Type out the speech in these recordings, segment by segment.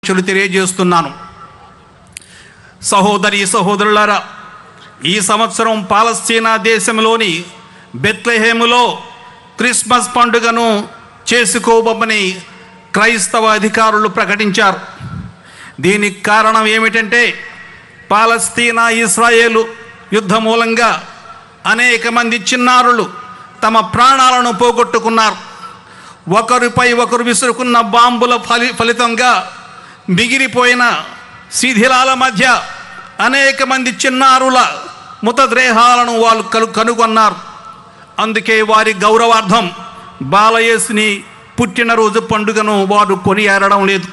శుభాకాంక్షలు తెలియజేస్తున్నాను సహోదరి సహోదరులారా ఈ సంవత్సరం పాలస్తీనా దేశంలోని బెత్లెహేములో క్రిస్మస్ పండుగను చేసుకోబోమని క్రైస్తవ అధికారులు ప్రకటించారు దీనికి కారణం ఏమిటంటే పాలస్తీనా ఇస్రాయేలు యుద్ధ మూలంగా అనేక మంది చిన్నారులు తమ ప్రాణాలను పోగొట్టుకున్నారు ఒకరిపై ఒకరు విసురుకున్న బాంబుల ఫలి ఫలితంగా మిగిలిపోయిన శిథిలాల మధ్య అనేక మంది చిన్నారుల మృతదేహాలను వాళ్ళు కను కనుగొన్నారు అందుకే వారి గౌరవార్థం బాలయేసుని పుట్టినరోజు పండుగను వారు కొనియాడడం లేదు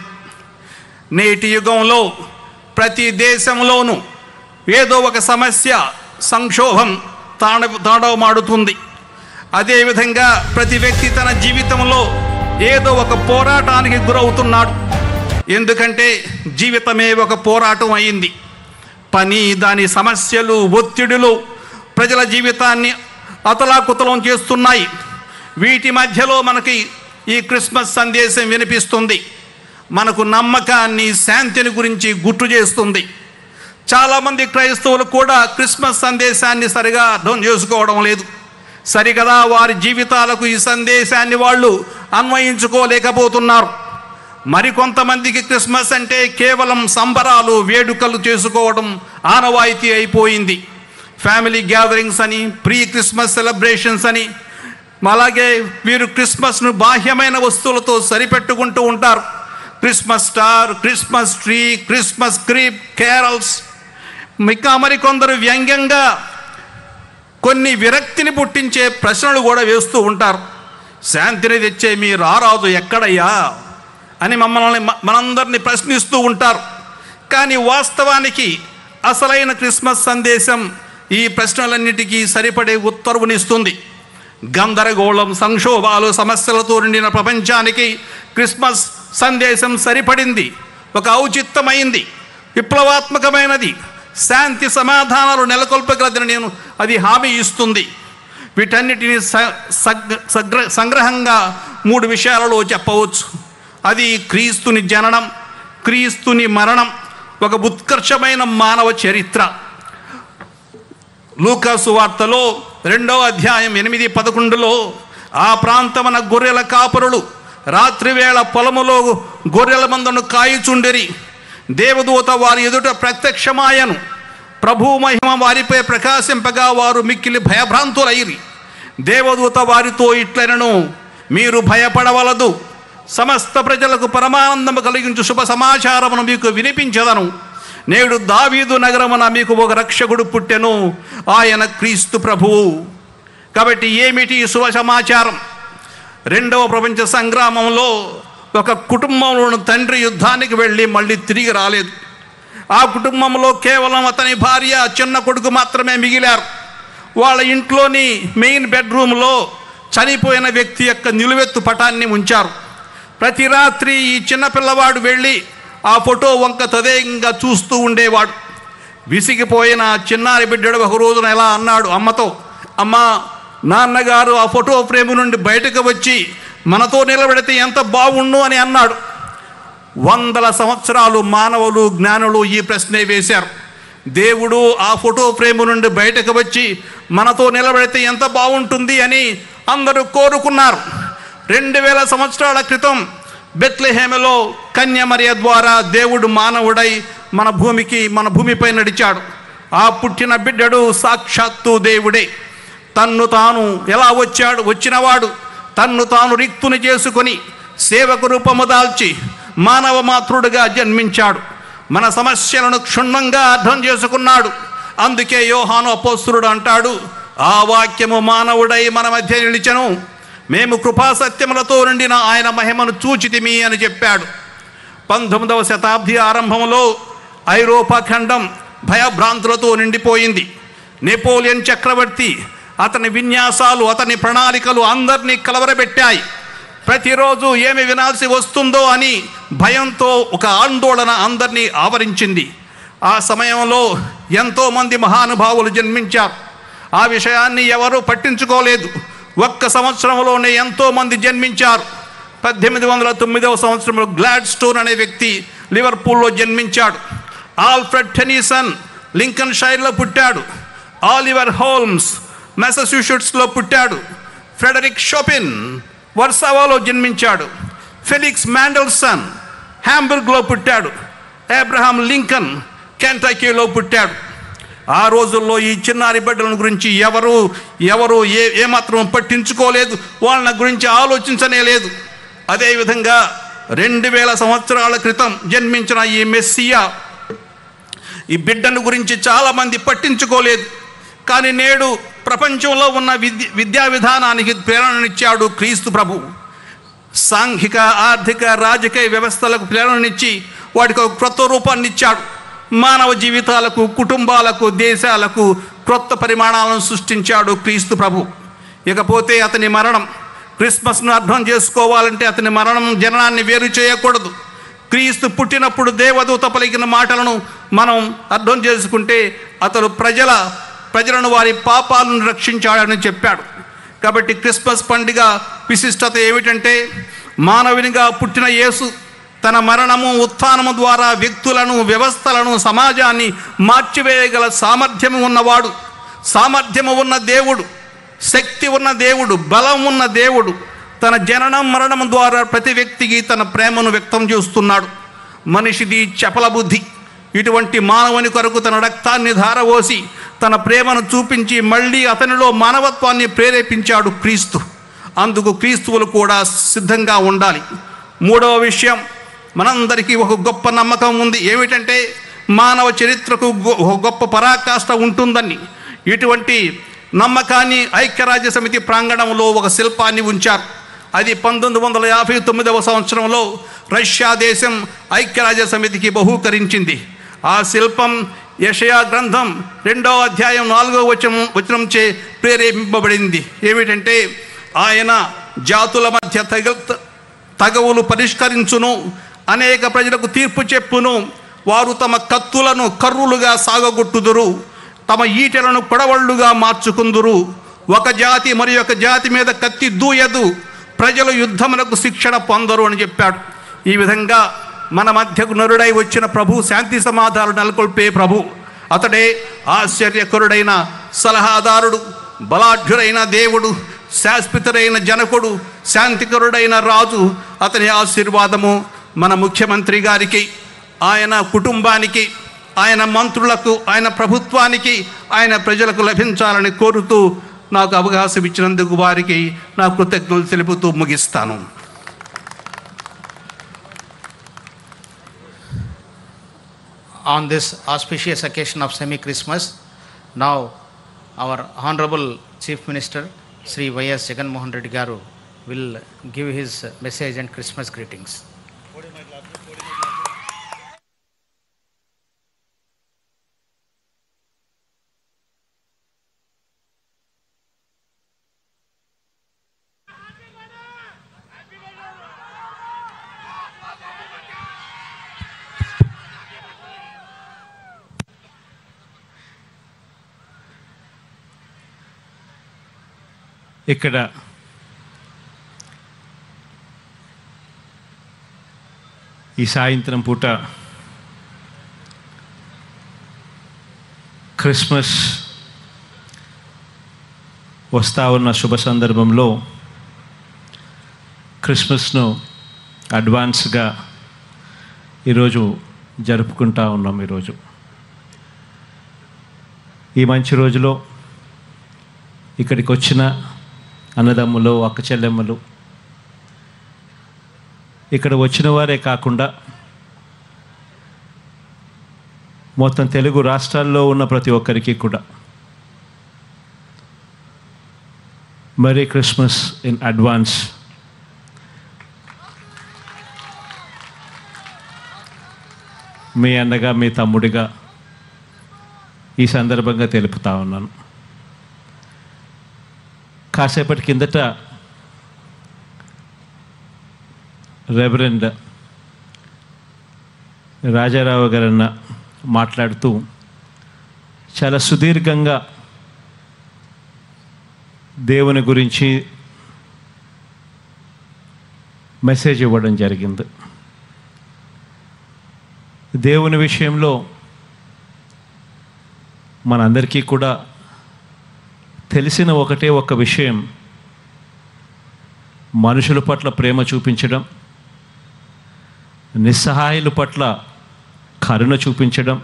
నేటి యుగంలో ప్రతి దేశంలోనూ ఏదో ఒక సమస్య సంక్షోభం తాండ తాండవమాడుతుంది అదేవిధంగా ప్రతి వ్యక్తి తన జీవితంలో ఏదో ఒక పోరాటానికి గురవుతున్నాడు ఎందుకంటే జీవితమే ఒక పోరాటం అయింది పని దాని సమస్యలు ఒత్తిడులు ప్రజల జీవితాన్ని అతలాకుతలం చేస్తున్నాయి వీటి మధ్యలో మనకి ఈ క్రిస్మస్ సందేశం వినిపిస్తుంది మనకు నమ్మకాన్ని శాంతిని గురించి గుర్తు చేస్తుంది చాలామంది క్రైస్తవులు కూడా క్రిస్మస్ సందేశాన్ని సరిగా అర్థం చేసుకోవడం లేదు సరిగదా వారి జీవితాలకు ఈ సందేశాన్ని వాళ్ళు అన్వయించుకోలేకపోతున్నారు మరికొంతమందికి క్రిస్మస్ అంటే కేవలం సంబరాలు వేడుకలు చేసుకోవడం ఆనవాయితీ అయిపోయింది ఫ్యామిలీ గ్యాదరింగ్స్ అని ప్రీ క్రిస్మస్ సెలబ్రేషన్స్ అని అలాగే వీరు క్రిస్మస్ను బాహ్యమైన వస్తువులతో సరిపెట్టుకుంటూ ఉంటారు Christmas star Christmas tree Christmas crib carols ఇంకా మరికొందరు వ్యంగ్యంగా కొన్ని విరక్తిని పుట్టించే ప్రశ్నలు కూడా వేస్తూ ఉంటారు శాంతిని తెచ్చే మీ రారాజు ఎక్కడయ్యా అని మమ్మల్ని మనందరినీ ప్రశ్నిస్తూ ఉంటారు కానీ వాస్తవానికి అసలైన క్రిస్మస్ సందేశం ఈ ప్రశ్నలన్నిటికీ సరిపడే ఉత్తర్వునిస్తుంది గందరగోళం సంక్షోభాలు సమస్యలతో నిండిన ప్రపంచానికి క్రిస్మస్ సందేశం సరిపడింది ఒక ఔచిత్తమైంది విప్లవాత్మకమైనది శాంతి సమాధానాలు నెలకొల్పగలదని నేను అది హామీ ఇస్తుంది వీటన్నిటిని స- సగ్- సగ్ర సంగ్రహంగా మూడు విషయాలలో చెప్పవచ్చు అది క్రీస్తుని జననం క్రీస్తుని మరణం ఒక ఉత్కర్షమైన మానవ చరిత్ర లూకాసు వార్తలో రెండో అధ్యాయం ఎనిమిది పదకొండులో ఆ ప్రాంతమున గొర్రెల కాపరులు రాత్రివేళ పొలములో గొర్రెల మందను కాయుచుండిరి దేవదూత వారి ఎదుట ప్రత్యక్షమాయను ప్రభు మహిమ వారిపై ప్రకాశింపగా వారు మిక్కిలి భయభ్రాంతులైరి దేవదూత వారితో ఇట్లనను మీరు భయపడవలదు సమస్త ప్రజలకు పరమానందము కలిగించు శుభ సమాచారమును మీకు వినిపించదను నేడు దావీదు నగరమున మీకు ఒక రక్షకుడు పుట్టెను ఆయన క్రీస్తు ప్రభువు కాబట్టి ఏమిటి ఈ శుభ సమాచారం రెండవ ప్రపంచ సంగ్రామంలో ఒక కుటుంబంలోని తండ్రి యుద్ధానికి వెళ్ళి మళ్ళీ తిరిగి రాలేదు ఆ కుటుంబంలో కేవలం అతని భార్య చిన్న కొడుకు మాత్రమే మిగిలారు వాళ్ళ ఇంట్లోని మెయిన్ బెడ్రూమ్లో చనిపోయిన వ్యక్తి యొక్క నిలువెత్తు పటాన్ని ఉంచారు ప్రతి రాత్రి ఈ చిన్న పిల్లవాడు వెళ్ళి ఆ ఫోటో వంక తదేకంగా చూస్తూ ఉండేవాడు విసిగిపోయిన చిన్నారి బిడ్డడు ఒక రోజున ఎలా అన్నాడు అమ్మతో అమ్మా నాన్నగారు ఆ ఫోటో ఫ్రేమ్ నుండి బయటకు వచ్చి మనతో నిలబెడితే ఎంత బాగుండు అని అన్నాడు వందల సంవత్సరాలు మానవులు జ్ఞానులు ఈ ప్రశ్నే వేశారు దేవుడు ఆ ఫోటో ఫ్రేమ్ నుండి బయటకు వచ్చి మనతో నిలబడితే ఎంత బాగుంటుంది అని అందరూ కోరుకున్నారు రెండు వేల సంవత్సరాల క్రితం బెత్లెహేమలో కన్యమర్య ద్వారా దేవుడు మానవుడై మన భూమికి మన భూమిపై నడిచాడు ఆ పుట్టిన బిడ్డడు సాక్షాత్తు దేవుడే తన్ను తాను ఎలా వచ్చాడు వచ్చినవాడు తన్ను తాను రిక్తుని చేసుకొని సేవకు రూపము దాల్చి మానవ మాతృడుగా జన్మించాడు మన సమస్యలను క్షుణ్ణంగా అర్థం చేసుకున్నాడు అందుకే యోహాను అపోస్తురుడు అంటాడు ఆ వాక్యము మానవుడై మన మధ్య నిలిచెను మేము కృపాసత్యములతో నిండిన ఆయన మహిమను చూచితిమి అని చెప్పాడు పంతొమ్మిదవ శతాబ్ది ఆరంభంలో ఐరోపా ఖండం భయభ్రాంతులతో నిండిపోయింది నెపోలియన్ చక్రవర్తి అతని విన్యాసాలు అతని ప్రణాళికలు అందరినీ కలవరబెట్టాయి ప్రతిరోజు ఏమి వినాల్సి వస్తుందో అని భయంతో ఒక ఆందోళన అందరినీ ఆవరించింది ఆ సమయంలో ఎంతోమంది మహానుభావులు జన్మించారు ఆ విషయాన్ని ఎవరూ పట్టించుకోలేదు ఒక్క సంవత్సరంలోనే ఎంతోమంది జన్మించారు పద్దెనిమిది వందల తొమ్మిదవ సంవత్సరంలో గ్లాడ్ స్టోన్ అనే వ్యక్తి లివర్పూల్లో జన్మించాడు ఆల్ఫ్రెడ్ టెనీసన్ లింకన్ షైర్లో పుట్టాడు ఆలివర్ హోల్మ్స్ మెసచ్యూసెట్స్లో పుట్టాడు ఫ్రెడరిక్ షోపిన్ వర్సావాలో జన్మించాడు ఫెలిక్స్ మ్యాండల్సన్ హ్యాంబర్గ్లో పుట్టాడు అబ్రహాం లింకన్ కెంటకీలో పుట్టాడు ఆ రోజుల్లో ఈ చిన్నారి బిడ్డల గురించి ఎవరు ఎవరు ఏ ఏమాత్రం పట్టించుకోలేదు వాళ్ళ గురించి ఆలోచించనే లేదు అదేవిధంగా రెండు వేల సంవత్సరాల క్రితం జన్మించిన ఈ మెస్సియా ఈ బిడ్డను గురించి చాలామంది పట్టించుకోలేదు కానీ నేడు ప్రపంచంలో ఉన్న విద్య విద్యా విధానానికి ప్రేరణనిచ్చాడు క్రీస్తు ప్రభు సాంఘిక ఆర్థిక రాజకీయ వ్యవస్థలకు ప్రేరణనిచ్చి వాటికి ఒక క్రొత్త రూపాన్ని ఇచ్చాడు మానవ జీవితాలకు కుటుంబాలకు దేశాలకు క్రొత్త పరిమాణాలను సృష్టించాడు క్రీస్తు ప్రభు ఇకపోతే అతని మరణం క్రిస్మస్ను అర్థం చేసుకోవాలంటే అతని మరణం జననాన్ని వేరు చేయకూడదు క్రీస్తు పుట్టినప్పుడు దేవదూత పలికిన మాటలను మనం అర్థం చేసుకుంటే అతడు ప్రజల ప్రజలను వారి పాపాలను రక్షించాడని చెప్పాడు కాబట్టి క్రిస్మస్ పండుగ విశిష్టత ఏమిటంటే మానవునిగా పుట్టిన యేసు తన మరణము ఉత్థానము ద్వారా వ్యక్తులను వ్యవస్థలను సమాజాన్ని మార్చివేయగల సామర్థ్యము ఉన్నవాడు సామర్థ్యము ఉన్న దేవుడు శక్తి ఉన్న దేవుడు బలం ఉన్న దేవుడు తన జననం మరణం ద్వారా ప్రతి వ్యక్తికి తన ప్రేమను వ్యక్తం చేస్తున్నాడు మనిషిది చపల బుద్ధి ఇటువంటి మానవుని కొరకు తన రక్తాన్ని ధారవోసి తన ప్రేమను చూపించి మళ్ళీ అతనిలో మానవత్వాన్ని ప్రేరేపించాడు క్రీస్తు అందుకు క్రీస్తువులు కూడా సిద్ధంగా ఉండాలి మూడవ విషయం మనందరికీ ఒక గొప్ప నమ్మకం ఉంది ఏమిటంటే మానవ చరిత్రకు గొ- ఒక గొప్ప పరాకాష్ట ఉంటుందని ఇటువంటి నమ్మకాన్ని ఐక్యరాజ్య సమితి ప్రాంగణంలో ఒక శిల్పాన్ని ఉంచారు అది పంతొమ్మిది వందల యాభై తొమ్మిదవ సంవత్సరంలో రష్యా దేశం ఐక్యరాజ్య సమితికి బహూకరించింది ఆ శిల్పం యషయా గ్రంథం రెండవ అధ్యాయం నాలుగవ వచనం వచనంచే ప్రేరేపింపబడింది ఏమిటంటే ఆయన జాతుల మధ్య తగ తగవులు పరిష్కరించును అనేక ప్రజలకు తీర్పు చెప్పును వారు తమ కత్తులను కర్రులుగా సాగగొట్టుదురు తమ ఈటెలను కొడవళ్ళుగా మార్చుకుందురు ఒక జాతి మరి ఒక జాతి మీద కత్తి దూయదు ప్రజలు యుద్ధమునకు శిక్షణ పొందరు అని చెప్పాడు ఈ విధంగా మన మధ్యకు నరుడై వచ్చిన ప్రభు శాంతి సమాధానాలు నెలకొల్పే ప్రభు అతడే ఆశ్చర్యకరుడైన సలహాదారుడు బలాఢ్యుడైన దేవుడు శాశ్వతుడైన జనకుడు శాంతికరుడైన రాజు అతని ఆశీర్వాదము మన ముఖ్యమంత్రి గారికి ఆయన కుటుంబానికి ఆయన మంత్రులకు ఆయన ప్రభుత్వానికి ఆయన ప్రజలకు లభించాలని కోరుతూ నాకు అవకాశం ఇచ్చినందుకు వారికి నా కృతజ్ఞతలు తెలుపుతూ ముగిస్తాను on this auspicious occasion of semi Christmas, now our Honorable Chief Minister Sri Y.S. Jagan Mohan Reddy Garu will give his message and Christmas greetings. ఇక్కడ ఈ సాయంత్రం పూట క్రిస్మస్ వస్తా ఉన్న శుభ సందర్భంలో క్రిస్మస్ను అడ్వాన్స్గా ఈరోజు జరుపుకుంటా ఉన్నాం ఈరోజు ఈ మంచి రోజులో ఇక్కడికి వచ్చిన అన్నదమ్ములు అక్క చెల్లెమ్మలు ఇక్కడ వచ్చిన వారే కాకుండా మొత్తం తెలుగు రాష్ట్రాల్లో ఉన్న ప్రతి ఒక్కరికి కూడా మరీ క్రిస్మస్ ఇన్ అడ్వాన్స్ మీ అన్నగా మీ తమ్ముడిగా ఈ సందర్భంగా తెలుపుతా ఉన్నాను కాసేపటి కిందట రెవరెండ్ రాజారావు గారన్న మాట్లాడుతూ చాలా సుదీర్ఘంగా దేవుని గురించి మెసేజ్ ఇవ్వడం జరిగింది దేవుని విషయంలో మనందరికీ కూడా తెలిసిన ఒకటే ఒక విషయం మనుషుల పట్ల ప్రేమ చూపించడం నిస్సహాయుల పట్ల కరుణ చూపించడం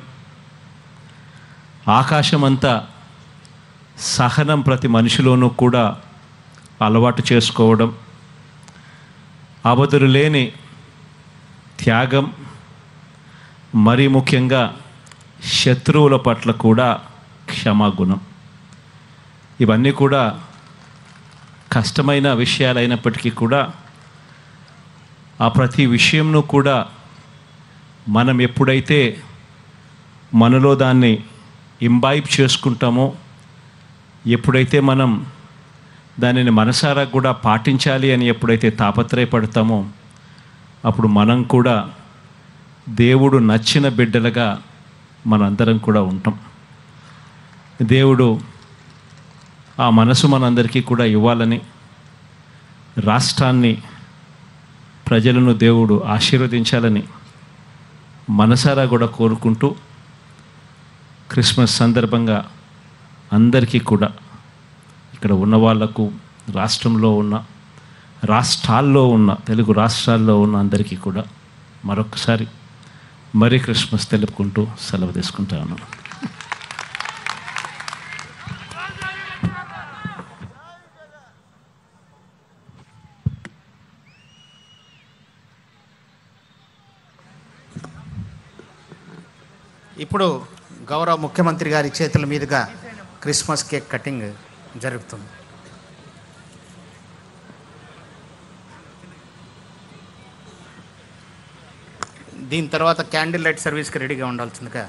ఆకాశమంతా సహనం ప్రతి మనిషిలోనూ కూడా అలవాటు చేసుకోవడం అవధులు లేని త్యాగం మరీ ముఖ్యంగా శత్రువుల పట్ల కూడా క్షమాగుణం ఇవన్నీ కూడా కష్టమైన విషయాలైనప్పటికీ కూడా ఆ ప్రతి విషయంను కూడా మనం ఎప్పుడైతే మనలో దాన్ని ఇంబైబ్ చేసుకుంటామో ఎప్పుడైతే మనం దానిని మనసారా కూడా పాటించాలి అని ఎప్పుడైతే తాపత్రయపడతామో అప్పుడు మనం కూడా దేవుడు నచ్చిన బిడ్డలుగా మనందరం కూడా ఉంటాం దేవుడు ఆ మనసు మనందరికీ కూడా ఇవ్వాలని రాష్ట్రాన్ని ప్రజలను దేవుడు ఆశీర్వదించాలని మనసారా కూడా కోరుకుంటూ క్రిస్మస్ సందర్భంగా అందరికీ కూడా ఇక్కడ ఉన్న వాళ్లకు రాష్ట్రంలో ఉన్న రాష్ట్రాల్లో ఉన్న తెలుగు రాష్ట్రాల్లో ఉన్న అందరికీ కూడా మరొకసారి మరీ క్రిస్మస్ తెలుపుకుంటూ సెలవు తీసుకుంటాను ఇప్పుడు గౌరవ ముఖ్యమంత్రి గారి చేతుల మీదుగా క్రిస్మస్ కేక్ కటింగ్ జరుగుతుంది దీని తర్వాత క్యాండిల్ లైట్ సర్వీస్కి రెడీగా ఉండాల్సిందిగా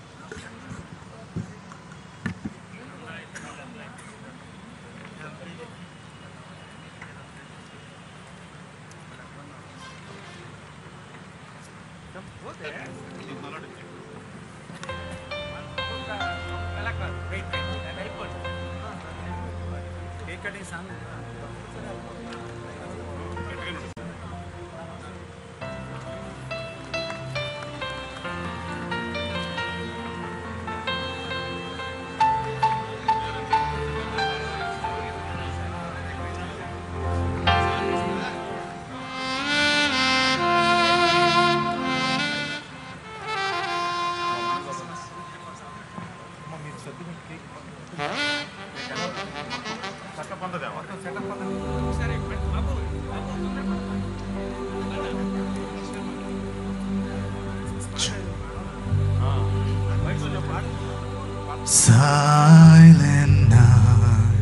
Silent night.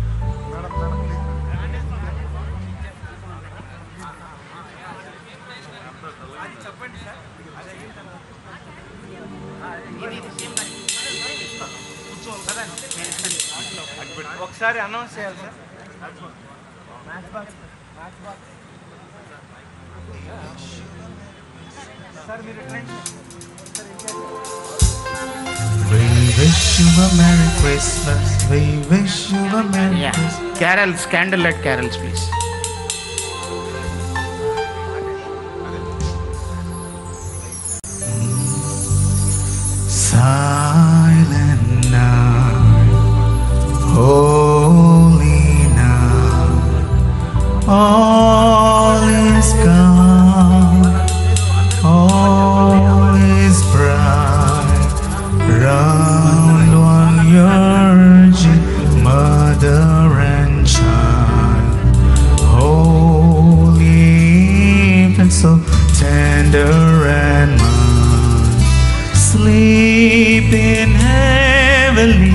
ఒకసారి అనౌన్స్ చేయాలి సార్ సార్ మీరు రండి. We wish you a Merry Christmas. We wish you a Merry Christmas. Carols candle light carols please Silent night. Holy night. All is gone. All is bright. Round one virgin mother and child. Holy infant, so tender and mild. Sleep in heavenly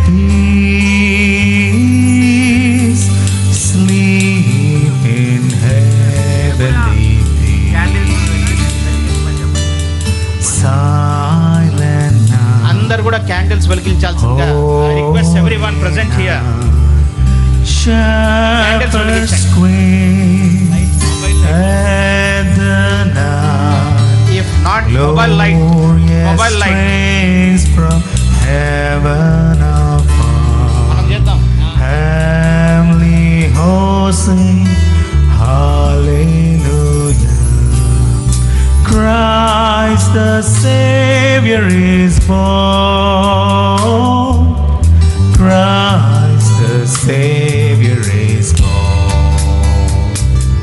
peace. Sleep in heavenly peace. Silent night. అందరు కూడా candles వెలిగించాల్సిందిగా request everyone present here Shepherds వెలిగించండి. queen at the night. If not mobile light Glorious mobile light praise from heaven above. మనం చేద్దాం Heavenly hosts sing hallelujah. Christ the Savior is born. Christ the Savior is born.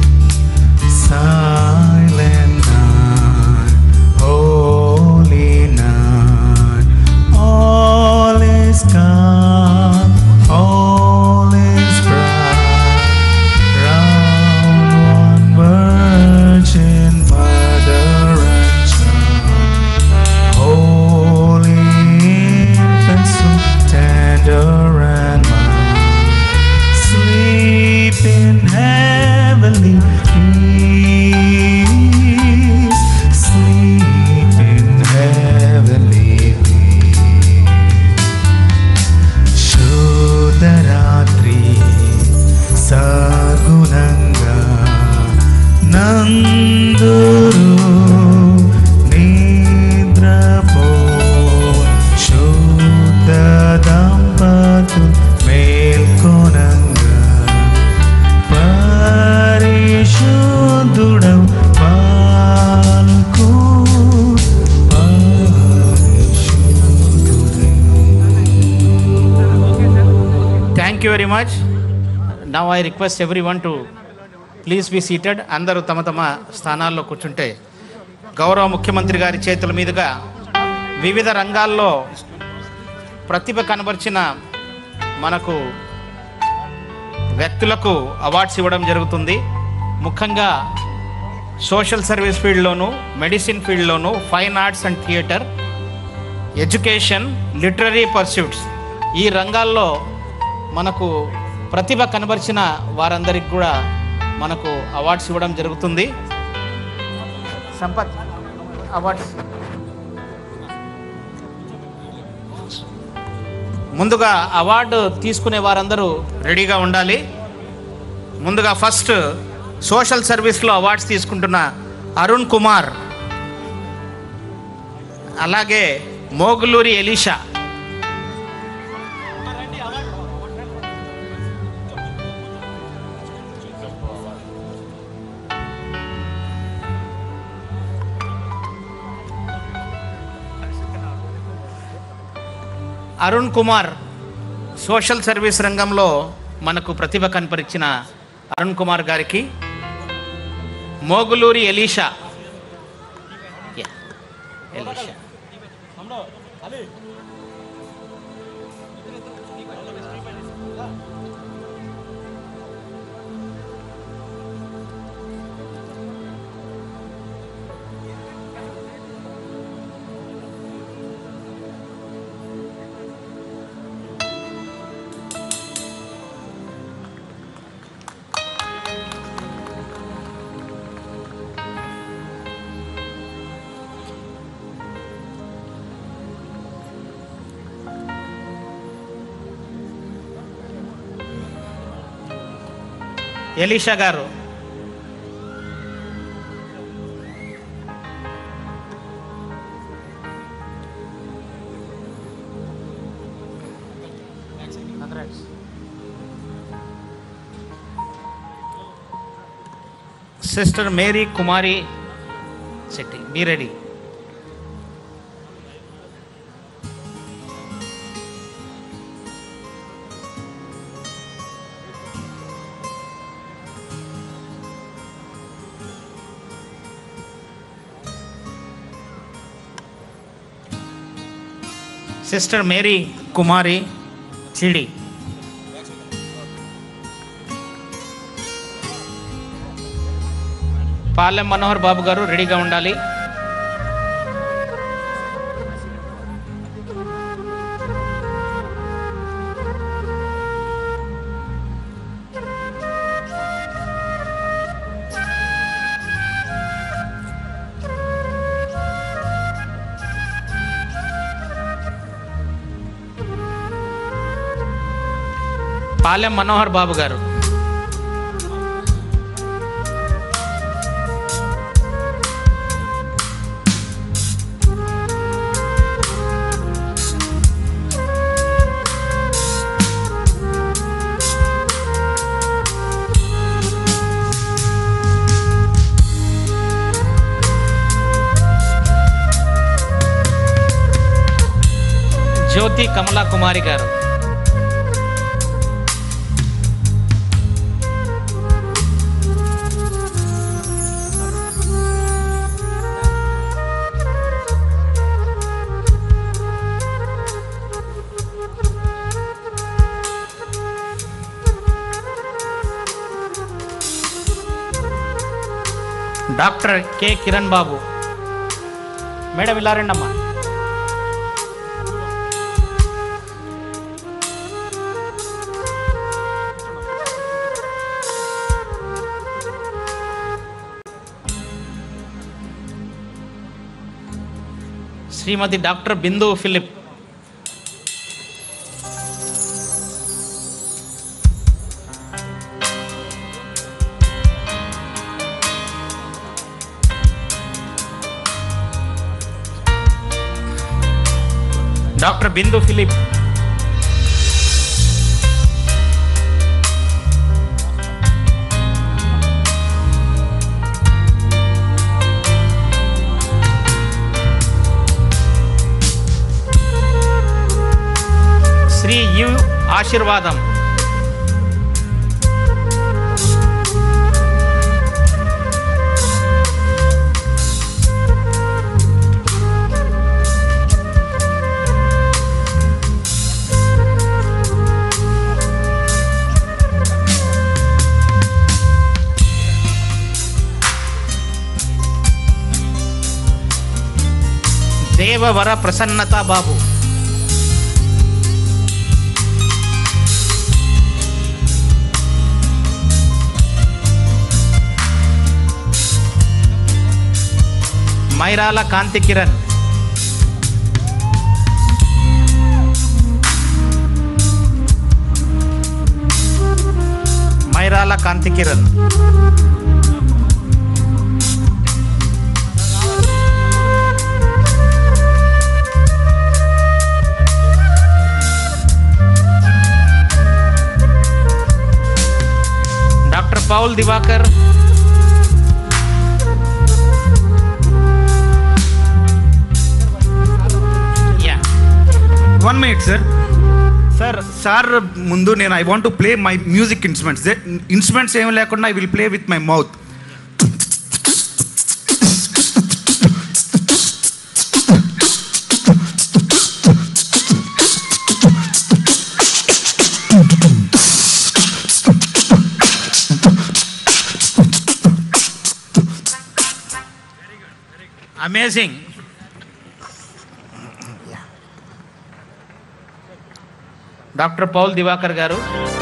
Silent night, holy night, all is calm, all is bright. Round one virgin mother and child, holy infant so tender and mild, sleep in heavenly peace, sleep in heavenly peace. శుద్ధరాత్రి సగుణంగా నందురు నిద్రపో శుద్ధ దంపతు మేల్కొనంగా పరిశుద్ధుడం పాల్కు thank you very much now I request everyone to please be seated అందరూ తమ తమ స్థానాల్లో కూర్చుంటే గౌరవ ముఖ్యమంత్రి గారి చేతుల మీదుగా వివిధ రంగాల్లో ప్రతిభ కనబరిచిన మనకు వ్యక్తులకు అవార్డ్స్ ఇవ్వడం జరుగుతుంది ముఖ్యంగా సోషల్ సర్వీస్ ఫీల్డ్లోను మెడిసిన్ ఫీల్డ్లోను fine arts and theatre education literary pursuits ఈ రంగాల్లో మనకు ప్రతిభ కనబరిచిన వారందరికి కూడా మనకు అవార్డ్స్ ఇవ్వడం జరుగుతుంది సంపత్ అవార్డ్స్ ముందుగా అవార్డు తీసుకునే వారందరూ రెడీగా ఉండాలి ముందుగా ఫస్ట్ సోషల్ సర్వీస్లో అవార్డ్స్ తీసుకుంటున్న అరుణ్ కుమార్ అలాగే Moguluri Elisha Arun Kumar social service రంగంలో మనకు ప్రతిభ కనపరిచిన అరుణ్ కుమార్ గారికి Moguluri Elisha Yeah, Elisha Elisha గారు సిస్టర్ మేరీ కుమారి శెట్టి మీ ready sister Mary Kumari Chidi Palem Manohar Babu గారు రెడీగా ఉండాలి పాలెం మనోహర్ బాబు గారు జ్యోతి కమలా కుమారి గారు doctor K Kiran Babu madam ఇలా రండి అమ్మా Shrimati doctor Bindu Philip doctor Bindu Philip Shri U Aashirvadam Devavara Prasannatha Babu Mairala Kanthi Kiran Mairala Kanthi Kiran doctor Paul Divakar yeah one minute sir sir sir ముందు నేను I want to play my music instruments instruments ఏమి లేకుండా I will play with my mouth amazing doctor Paul Divakar గారు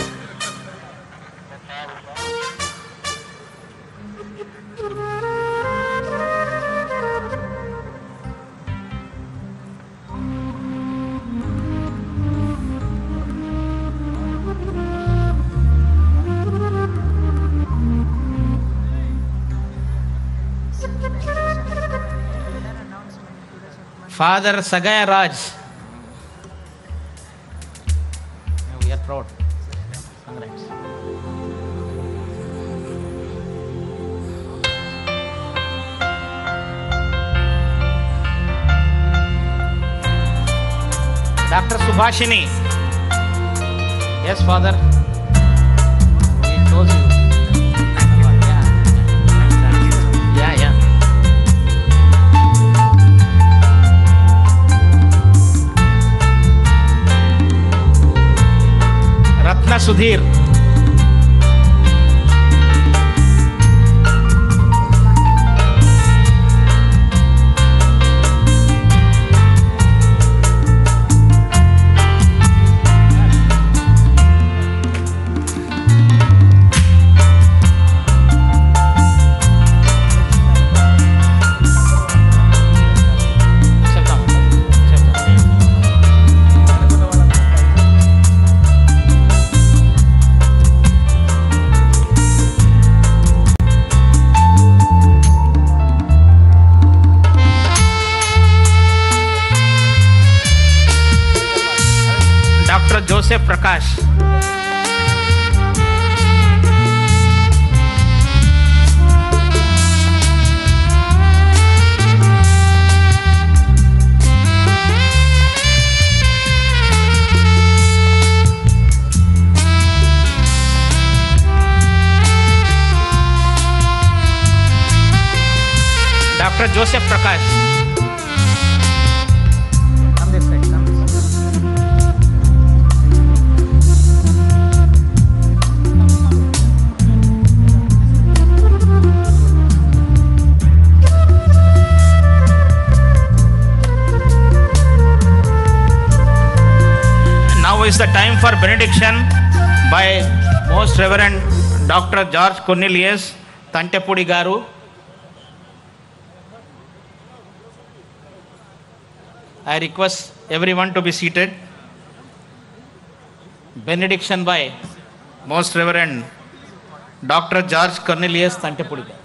father Sagaya Raj We are proud. Congrats. Doctor Subhashini S father yeah yeah Ratna Sudheer చెప్తాం చెప్తాం doctor Joseph Prakash Joseph Prakash. Come this side, come this side. Now is the time for benediction by Most Reverend Dr. George Cornelius Tantepudi Garu. I request everyone to be seated. Benediction by Most Reverend Dr. George Cornelius Tantepudi Garu.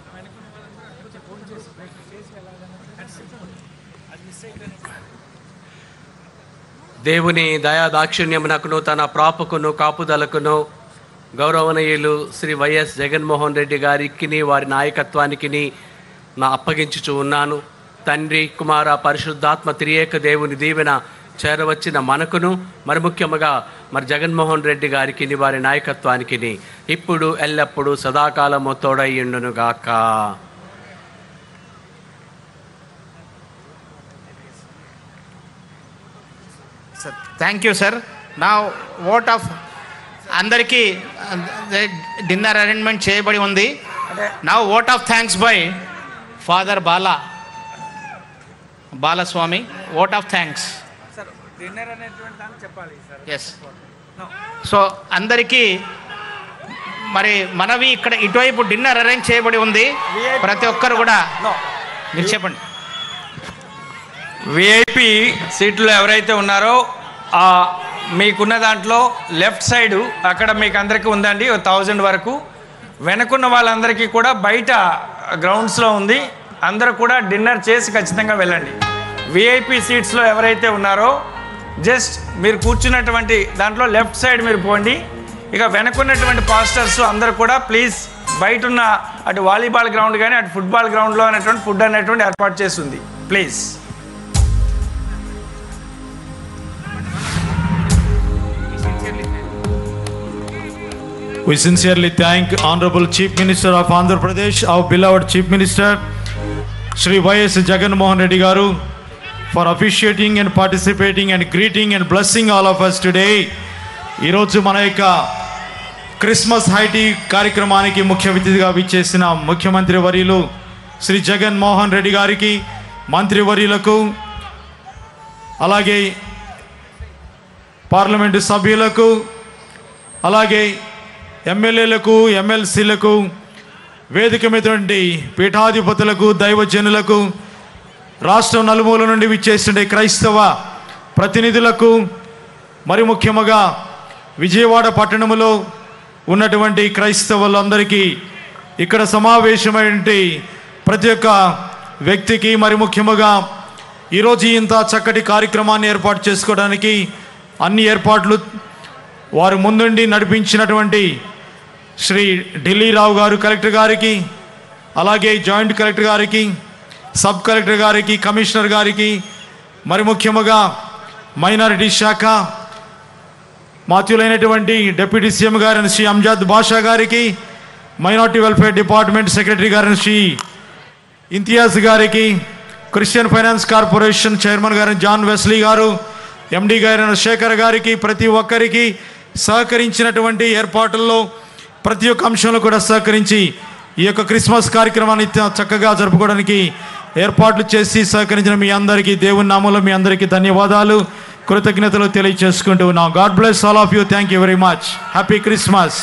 దేవుని దయా దాక్షిణ్యమునకును తన ప్రాపకును కాపుదలకును గౌరవనీయులు Shri Y S Jaganmohan Reddy గారికిని వారి నాయకత్వానికి నా అప్పగించుచు ఉన్నాను తండ్రి కుమార పరిశుద్ధాత్మ త్రియేక దేవుని దీవెన చేరవచ్చిన మనకును మరి ముఖ్యముగా మరి జగన్మోహన్ రెడ్డి గారికి వారి నాయకత్వానికి ఇప్పుడు ఎల్లప్పుడూ సదాకాలము తోడయ్యుండును గాక సార్ థ్యాంక్ యూ సార్ నా ఓట్ ఆఫ్ అందరికీ డిన్నర్ అరేంజ్మెంట్ చేయబడి ఉంది నా vote of thanks by father Bala Balaswamy vote of thanks sir dinner అనేటువంటి దాన్ని చెప్పాలి సార్ ఎస్ సో అందరికీ మరి మనవి ఇక్కడ ఇటువైపు డిన్నర్ అరేంజ్ చేయబడి ఉంది ప్రతి ఒక్కరు కూడా మీరు చెప్పండి విఐపి సీట్లో ఎవరైతే ఉన్నారో ఆ మీకున్న దాంట్లో లెఫ్ట్ సైడు అక్కడ మీకు అందరికీ ఉందండి ఒక థౌజండ్ వరకు వెనకున్న వాళ్ళందరికీ కూడా బయట గ్రౌండ్స్లో ఉంది అందరూ కూడా డిన్నర్ చేసి ఖచ్చితంగా వెళ్ళండి విఐపి సీట్స్లో ఎవరైతే ఉన్నారో జస్ట్ మీరు కూర్చున్నటువంటి దాంట్లో లెఫ్ట్ సైడ్ మీరు పోండి ఇక వెనకున్నటువంటి పాస్టర్స్ అందరూ కూడా ప్లీజ్ బయట ఉన్న అటు వాలీబాల్ గ్రౌండ్ కానీ అటు ఫుట్బాల్ గ్రౌండ్లో అనేటువంటి ఫుడ్ అనేటువంటి ఏర్పాటు చేస్తుంది please We sincerely thank Honorable Chief Minister of Andhra Pradesh, our beloved Chief Minister, Shri Y.S. Jagan Mohan Reddy Garu, for officiating and participating and greeting and blessing all of us today. ఈరోజు మన యొక్క Christmas high tea కార్యక్రమానికి ముఖ్య అతిథిగా విచ్చేసిన ముఖ్యమంత్రి వర్యులు శ్రీ జగన్ మోహన్ రెడ్డి గారికి మంత్రివర్యులకు అలాగే పార్లమెంటు సభ్యులకు అలాగే ఎమ్మెల్యేలకు ఎమ్మెల్సీలకు వేదిక మీదటువంటి పీఠాధిపతులకు దైవజనులకు రాష్ట్రం నలుమూల నుండి విచ్చేస్తుండే క్రైస్తవ ప్రతినిధులకు మరి ముఖ్యముగా విజయవాడ పట్టణములో ఉన్నటువంటి క్రైస్తవులందరికీ ఇక్కడ సమావేశమైనటువంటి ప్రతి ఒక్క వ్యక్తికి మరి ముఖ్యముగా ఈరోజు ఇంత చక్కటి కార్యక్రమాన్ని ఏర్పాటు చేసుకోవడానికి అన్ని ఏర్పాట్లు వారు ముందుండి నడిపించినటువంటి శ్రీ ఢిల్లీరావు గారు కలెక్టర్ గారికి అలాగే జాయింట్ కలెక్టర్ గారికి సబ్ కలెక్టర్ గారికి కమిషనర్ గారికి మరి ముఖ్యముగా మైనారిటీ శాఖ మాత్యులైనటువంటి డిప్యూటీ సీఎం గారిని శ్రీ అంజాద్ బాషా గారికి మైనారిటీ వెల్ఫేర్ డిపార్ట్మెంట్ సెక్రటరీ గారిని శ్రీ ఇంతియాజ్ గారికి క్రిస్టియన్ ఫైనాన్స్ కార్పొరేషన్ చైర్మన్ గారిని జాన్ వెస్లీ గారు ఎండి గారైన శేఖర్ గారికి ప్రతి ఒక్కరికి సహకరించినటువంటి ఏర్పాట్లలో ప్రతి ఒక్క అంశంలో కూడా సహకరించి ఈ యొక్క క్రిస్మస్ కార్యక్రమాన్ని త- చక్కగా జరుపుకోవడానికి ఏర్పాట్లు చేసి సహకరించిన మీ అందరికీ దేవుని నామంలో మీ అందరికీ ధన్యవాదాలు కృతజ్ఞతలు తెలియజేసుకుంటూ ఉన్నాం God bless all of you thank you very much happy Christmas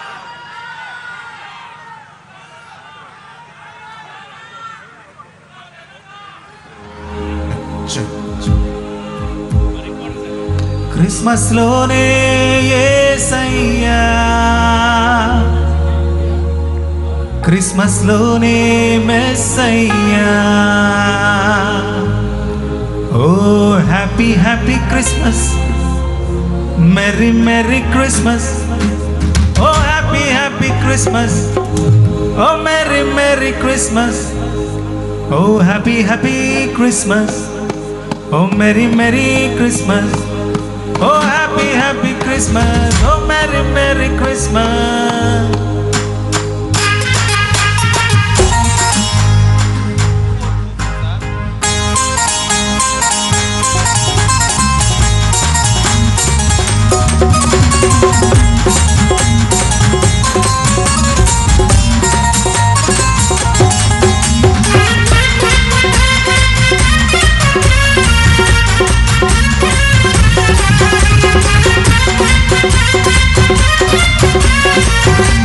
Christmas లోనే యేసయ్యా క్రిస్మస్ లోనే మెస్సయ్యా oh happy happy Christmas merry merry Christmas oh happy happy Christmas oh merry merry Christmas oh happy happy Christmas Oh, Merry, Merry Christmas. Oh, happy, happy Christmas. Oh, Merry, Merry Christmas.